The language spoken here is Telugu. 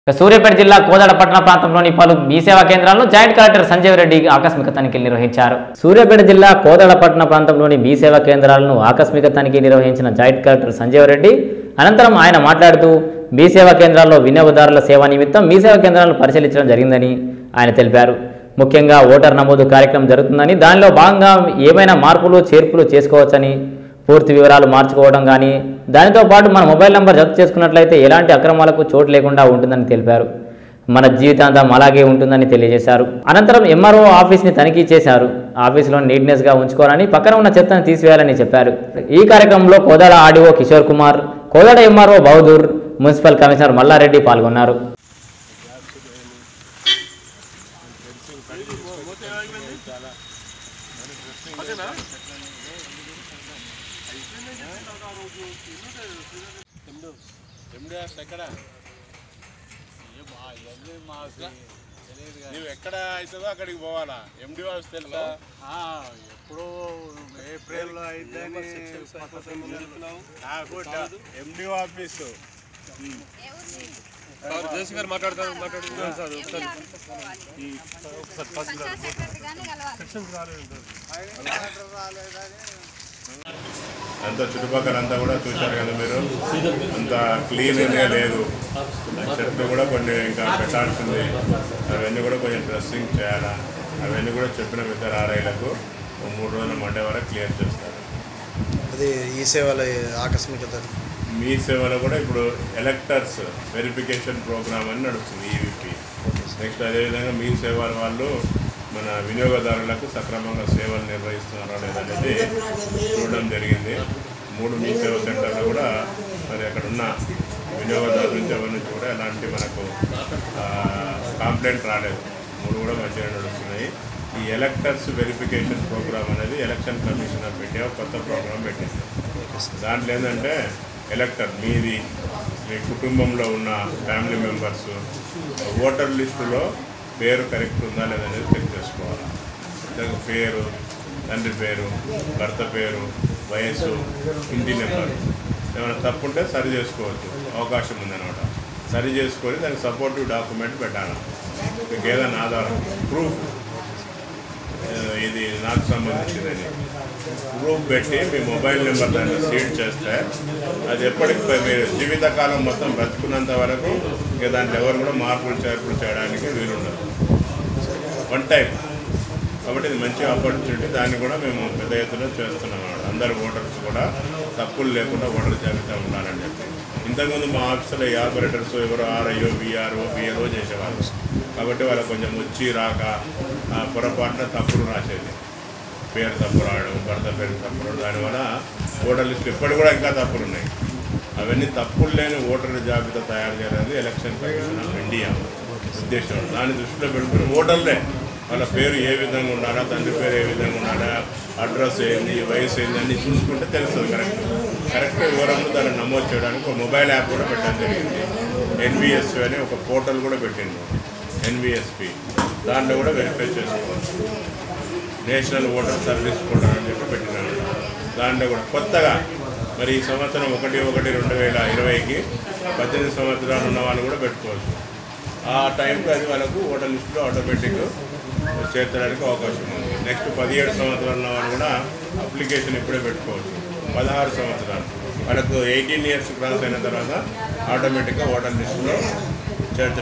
ఇక సూర్యాపేట జిల్లా కోదాడ పట్టణ ప్రాంతంలోని పలు మీ సేవా కేంద్రాలను జాయింట్ కలెక్టర్ సంజయ్ రెడ్డి ఆకస్మిక తనిఖీలు నిర్వహించారు సూర్యాపేట జిల్లా కోదాడ పట్టణ ప్రాంతంలోని మీ సేవా కేంద్రాలను ఆకస్మిక తనిఖీ నిర్వహించిన జాయింట్ కలెక్టర్ సంజయ్ రెడ్డి అనంతరం ఆయన మాట్లాడుతూ మీ సేవా కేంద్రాల్లో వినియోగదారుల సేవ నిమిత్తం మీ సేవా కేంద్రాలను పరిశీలించడం జరిగిందని ఆయన తెలిపారు ముఖ్యంగా ఓటర్ నమోదు కార్యక్రమం జరుగుతుందని దానిలో భాగంగా ఏమైనా మార్పులు చేర్పులు చేసుకోవచ్చని పూర్తి వివరాలు మార్చుకోవడం కానీ దానితో పాటు మన మొబైల్ నంబర్ జప్తు చేసుకున్నట్లయితే ఎలాంటి అక్రమాలకు చోటు లేకుండా ఉంటుందని తెలిపారు మన జీవితాంతం అలాగే ఉంటుందని తెలియజేశారు అనంతరం ఎంఆర్ఓ ఆఫీస్ని తనిఖీ చేశారు ఆఫీసులో నీట్నెస్గా ఉంచుకోవాలని పక్కన ఉన్న చెత్తను తీసివేయాలని చెప్పారు ఈ కార్యక్రమంలో Kodad RDO Kishore Kumar Kodad MRO Bahadur municipal commissioner Mallareddy పాల్గొన్నారు ఎండిఎస్ ఎక్కడ నువ్వు ఎక్కడ అవుతుందో అక్కడికి పోవాలా ఎండి హౌస్ తెలుసా ఎప్పుడు ఏప్రిల్లో అయితే ఎండి ఆఫీసు జేసీ గారు మాట్లాడతారు మాట్లాడుతున్నారు సార్ అంత చుట్టుపక్కల అంతా కూడా చూశారు కదా మీరు అంత క్లీన్గా లేదు చెట్లు కూడా కొన్ని ఇంకా పెట్టాల్సింది అవన్నీ కూడా కొంచెం డ్రెస్సింగ్ చేయాలా అవన్నీ కూడా చెప్పిన ఇద్దరు ఆర్ఐలకు ఓ మూడు రోజుల మండే వరకు క్లియర్ చేస్తారు అది ఈ సేవల ఆకస్మికత మీ సేవలో కూడా ఇప్పుడు ఎలక్టర్స్ వెరిఫికేషన్ ప్రోగ్రామ్ అని నడుస్తుంది ఈవీపీ నెక్స్ట్ అదేవిధంగా మీ సేవల వాళ్ళు మన వినియోగదారులకు సక్రమంగా సేవలు నిర్వహిస్తున్నారా లేదనేది చూడడం జరిగింది మూడు మీ సేవ సెంటర్లు కూడా మరి అక్కడ ఉన్న వినియోగదారుల నుంచి ఎవరి నుంచి కూడా ఎలాంటి మనకు కాంప్లైంట్ రాలేదు మూడు కూడా మంచిగా నడుస్తున్నాయి ఈ ఎలక్టర్స్ వెరిఫికేషన్ ప్రోగ్రామ్ అనేది ఎలక్షన్ కమిషన్ ఆఫ్ ఇండియా ఒక కొత్త ప్రోగ్రామ్ పెట్టింది దాంట్లో ఏంటంటే ఎలక్టర్ మీది మీ కుటుంబంలో ఉన్న ఫ్యామిలీ మెంబర్స్ ఓటర్ లిస్టులో పేరు కరెక్ట్ ఉందా లేదనేది చెక్ చేసుకోవాలి దానికి పేరు తండ్రి పేరు భర్త పేరు వయస్సు ఇంటి నెంబర్ ఏమైనా తప్పు ఉంటే సరి చేసుకోవచ్చు అవకాశం ఉందన్నమాట సరి చేసుకొని దానికి సపోర్టివ్ డాక్యుమెంట్ పెట్టాలి మీకు ఏదైనా ఆధారం ప్రూఫ్ ఇది నాకు సంబంధించిందని ప్రూఫ్ పెట్టి మీ మొబైల్ నెంబర్ దాన్ని సీడ్ చేస్తే అది ఎప్పటికి మీరు జీవితకాలం మొత్తం బ్రతుకున్నంత వరకు ఇక దాంట్లో ఎవరు కూడా మార్పులు చేర్పులు చేయడానికి వీలుండదు వన్ టైం కాబట్టి ఇది మంచి ఆపర్చునిటీ దాన్ని కూడా మేము పెద్ద ఎత్తున చేస్తున్నాం అన్నమాట అందరు ఓటర్స్ కూడా తప్పులు లేకుండా ఓటర్ జాబితా ఉండాలని చెప్పి ఇంతకుముందు మా ఆఫీసులో ఈ ఆపరేటర్స్ ఎవరో ఆర్ఐఓ బీఆర్ఓ బిఎల్ఓ చేసేవాళ్ళు కాబట్టి వాళ్ళకి కొంచెం వచ్చి రాక ఆ పొరపాటున తప్పులు రాసేది పేరు తప్పు రావడం భర్త పేరు తప్పు రావడం దానివల్ల ఓటర్ లిస్ట్ ఇప్పటికి కూడా ఇంకా తప్పులు ఉన్నాయి అవన్నీ తప్పులు లేని ఓటర్ల జాబితా తయారు చేయాలని ఎలక్షన్ కమిషన్ ఆఫ్ ఇండియా ఉద్దేశం దాన్ని దృష్టిలో పెట్టుకుని ఓటర్లే వాళ్ళ పేరు ఏ విధంగా ఉండాలా తండ్రి పేరు ఏ విధంగా ఉండాలా అడ్రస్ ఏంది వయసు ఏంది అన్ని చూసుకుంటే తెలుస్తుంది కరెక్ట్ కరెక్ట్ వివరంలో దాన్ని నమోదు చేయడానికి ఒక మొబైల్ యాప్ కూడా పెట్టడం జరిగింది ఎన్విఎస్పి అని ఒక పోర్టల్ కూడా పెట్టింది ఎన్విఎస్పి దాంట్లో కూడా వెరిఫై చేసుకోవచ్చు నేషనల్ ఓటర్ సర్వీస్ పోర్టల్ అని చెప్పి పెట్టినాడు దాంట్లో కూడా కొత్తగా మరి ఈ సంవత్సరం ఒకటి ఒకటి రెండు వేల ఇరవైకి పద్దెనిమిది సంవత్సరాలు ఉన్న వాళ్ళు కూడా పెట్టుకోవచ్చు ఆ టైంకి అది వాళ్ళకు ఓటర్ లిస్టులో ఆటోమేటిక్ చేర్చడానికి అవకాశం ఉంది నెక్స్ట్ పదిహేడు సంవత్సరాలు ఉన్న వాళ్ళు కూడా అప్లికేషన్ ఇప్పుడే పెట్టుకోవచ్చు పదహారు సంవత్సరాలు వాళ్ళకు ఎయిటీన్ ఇయర్స్ క్రాస్ అయిన తర్వాత ఆటోమేటిక్గా ఓటర్ లిస్టులో